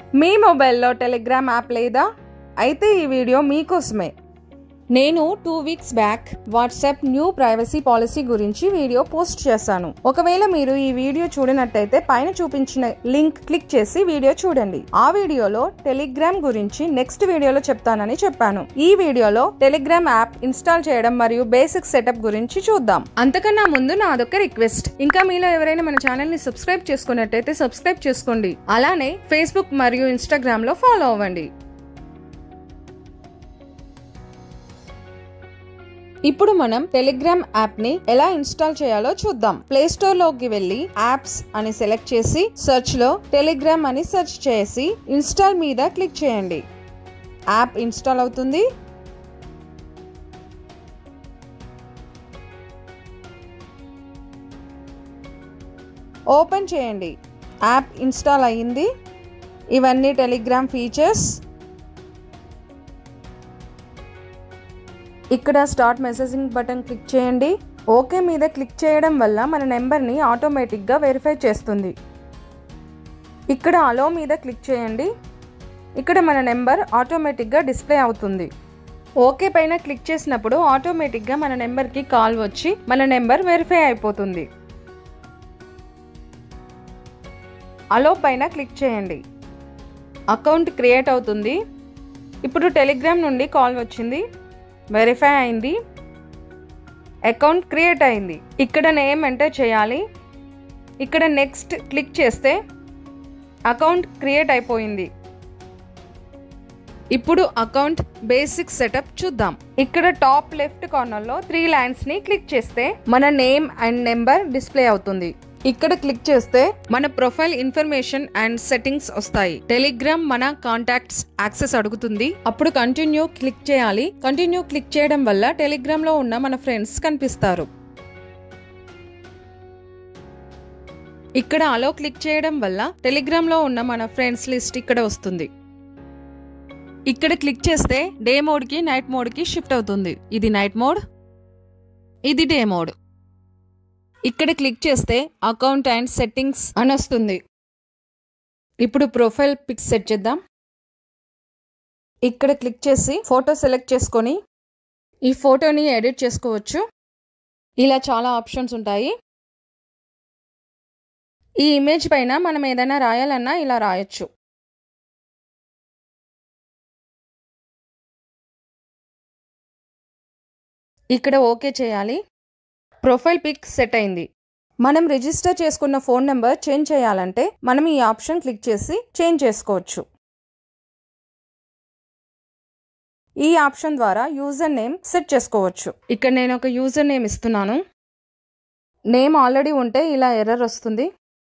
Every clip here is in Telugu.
మీ మొబైల్లో టెలిగ్రామ్ యాప్ లేదా అయితే ఈ వీడియో మీకోసమే నేను two weeks back WhatsApp new privacy policy గురించి వీడియో పోస్ట్ చేశాను ఒకవేళ మీరు ఈ వీడియో చూడనట్టయితే పైన చూపించిన లింక్ క్లిక్ చేసి వీడియో చూడండి ఆ వీడియోలో టెలిగ్రామ్ గురించి నెక్స్ట్ వీడియోలో చెప్తానని చెప్పాను ఈ వీడియోలో టెలిగ్రామ్ యాప్ ఇన్స్టాల్ చేయడం మరియు బేసిక్ సెటప్ గురించి చూద్దాం అంతకన్నా ముందు నా అదొక రిక్వెస్ట్ ఇంకా మీలో ఎవరైనా మన ఛానల్ ని సబ్స్క్రైబ్ చేసుకున్నట్టయితే సబ్స్క్రైబ్ చేసుకోండి అలానే ఫేస్బుక్ మరియు ఇన్స్టాగ్రామ్ లో ఫాలో అవ్వండి ఇప్పుడు మనం టెలిగ్రామ్ యాప్ ని ఎలా ఇన్స్టాల్ చేయాలో చూద్దాం ప్లే స్టోర్ లోకి వెళ్ళి యాప్స్ అని సెలెక్ట్ చేసి సెర్చ్ లో టెలిగ్రామ్ అని సెర్చ్ చేసి ఇన్స్టాల్ మీద క్లిక్ చేయండి యాప్ ఇన్స్టాల్ అవుతుంది ఓపెన్ చేయండి యాప్ ఇన్స్టాల్ అయ్యింది ఇవన్నీ టెలిగ్రామ్ ఫీచర్స్ ఇక్కడ స్టార్ట్ మెసేజింగ్ బటన్ క్లిక్ చేయండి ఓకే మీద క్లిక్ చేయడం వల్ల మన నెంబర్ని ఆటోమేటిక్గా వెరిఫై చేస్తుంది ఇక్కడ అలో మీద క్లిక్ చేయండి ఇక్కడ మన నెంబర్ ఆటోమేటిక్గా డిస్ప్లే అవుతుంది ఓకే పైన క్లిక్ చేసినప్పుడు ఆటోమేటిక్గా మన నెంబర్కి కాల్ వచ్చి మన నెంబర్ వెరిఫై అయిపోతుంది అలో పైన క్లిక్ చేయండి అకౌంట్ క్రియేట్ అవుతుంది ఇప్పుడు టెలిగ్రామ్ నుండి కాల్ వచ్చింది వెరిఫై అయింది అకౌంట్ క్రియేట్ అయింది ఇక్కడ నేమ్ ఎంటర్ చేయాలి ఇక్కడ నెక్స్ట్ క్లిక్ చేస్తే అకౌంట్ క్రియేట్ అయిపోయింది ఇప్పుడు అకౌంట్ బేసిక్ సెటప్ చూద్దాం ఇక్కడ టాప్ లెఫ్ట్ కార్నర్లో త్రీ లైన్స్ ని క్లిక్ చేస్తే మన నేమ్ అండ్ నెంబర్ డిస్ప్లే అవుతుంది ఇక్కడ క్లిక్ చేస్తే మన ప్రొఫైల్ ఇన్ఫర్మేషన్ అండ్ సెట్టింగ్స్ వస్తాయి టెలిగ్రామ్ మన కాంటాక్ట్స్ యాక్సెస్ అడుగుతుంది అప్పుడు కంటిన్యూ క్లిక్ చేయాలి కంటిన్యూ క్లిక్ చేయడం వల్ల టెలిగ్రామ్ లో ఉన్న మన ఫ్రెండ్స్ కనిపిస్తారు ఇక్కడ అలో క్లిక్ చేయడం వల్ల టెలిగ్రామ్ లో ఉన్న మన ఫ్రెండ్స్ లిస్ట్ ఇక్కడ వస్తుంది ఇక్కడ క్లిక్ చేస్తే డే మోడ్ కి నైట్ మోడ్ కి షిఫ్ట్ అవుతుంది ఇది నైట్ మోడ్ ఇది డే మోడ్ ఇక్కడ క్లిక్ చేస్తే అకౌంట్ అండ్ సెట్టింగ్స్ అని వస్తుంది ఇప్పుడు ప్రొఫైల్ పిక్స్ సెట్ చేద్దాం ఇక్కడ క్లిక్ చేసి ఫోటో సెలెక్ట్ చేసుకొని ఈ ఫోటోని ఎడిట్ చేసుకోవచ్చు ఇలా చాలా ఆప్షన్స్ ఉంటాయి ఈ ఇమేజ్ పైన మనం ఏదైనా రాయాలన్నా ఇలా రాయొచ్చు ఇక్కడ ఓకే చేయాలి ప్రొఫైల్ పిక్ సెట్ అయింది మనం రిజిస్టర్ చేసుకున్న ఫోన్ నెంబర్ చేంజ్ చేయాలంటే మనం ఈ ఆప్షన్ క్లిక్ చేసి చేంజ్ చేసుకోవచ్చు ఈ ఆప్షన్ ద్వారా యూజర్ నేమ్ సెట్ చేసుకోవచ్చు ఇక్కడ నేను ఒక యూజర్ నేమ్ ఇస్తున్నాను నేమ్ ఆల్రెడీ ఉంటే ఇలా ఎర్రర్ వస్తుంది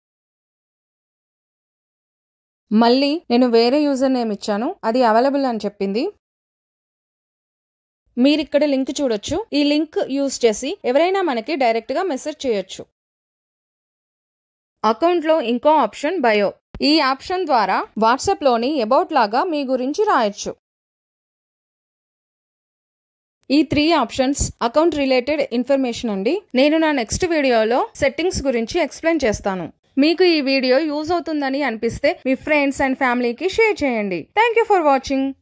మళ్ళీ నేను వేరే యూజర్ నేమ్ ఇచ్చాను అది అవైలబుల్ అని చెప్పింది మీరు ఇక్కడ లింక్ చూడొచ్చు ఈ లింక్ యూజ్ చేసి ఎవరైనా మనకి డైరెక్ట్గా మెసేజ్ చేయొచ్చు అకౌంట్లో ఇంకో ఆప్షన్ బయో ఈ ఆప్షన్ ద్వారా వాట్సాప్లోని అబౌట్ లాగా మీ గురించి రాయొచ్చు ఈ three options account related information అండి నేను నా నెక్స్ట్ వీడియోలో సెట్టింగ్స్ గురించి ఎక్స్ప్లెయిన్ చేస్తాను మీకు ఈ వీడియో యూజ్ అవుతుందని అనిపిస్తే మీ ఫ్రెండ్స్ అండ్ ఫ్యామిలీకి షేర్ చేయండి థ్యాంక్ యూ ఫర్ వాచింగ్